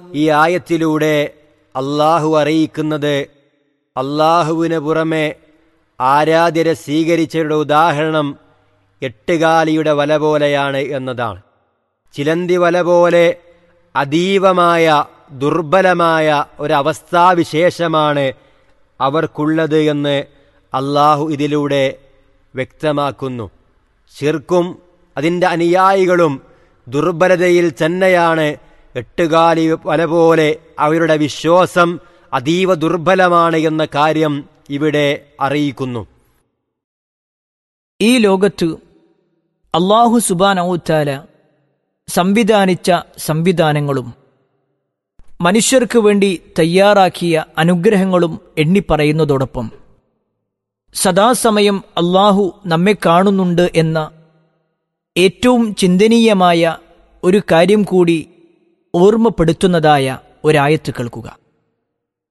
ഈ ആയത്തിലൂടെ അള്ളാഹു അറിയിക്കുന്നത് അള്ളാഹുവിന് പുറമെ ആരാധ്യരെ സ്വീകരിച്ചവരുടെ ഉദാഹരണം എട്ടുകാലിയുടെ വല പോലെയാണ് എന്നതാണ് ചിലന്തി വല പോലെ അതീവമായ ദുർബലമായ ഒരവസ്ഥാവിശേഷമാണ് അവർക്കുള്ളത് എന്ന് അള്ളാഹു ഇതിലൂടെ വ്യക്തമാക്കുന്നു ശിർക്കും അതിൻ്റെ അനുയായികളും ദുർബലതയിൽ തന്നെയാണ് എട്ടുകാലി വല പോലെ അവരുടെ വിശ്വാസം അതീവ ദുർബലമാണ് എന്ന കാര്യം ഇവിടെ അറിയിക്കുന്നു ഈ ലോകത്ത് അള്ളാഹു സുബാനൌത്താല സംവിധാനിച്ച സംവിധാനങ്ങളും മനുഷ്യർക്ക് വേണ്ടി തയ്യാറാക്കിയ അനുഗ്രഹങ്ങളും എണ്ണിപ്പറയുന്നതോടൊപ്പം സദാസമയം അള്ളാഹു നമ്മെ കാണുന്നുണ്ട് എന്ന ഏറ്റവും ചിന്തനീയമായ ഒരു കാര്യം കൂടി ഓർമ്മപ്പെടുത്തുന്നതായ ഒരായത്ത് കേൾക്കുക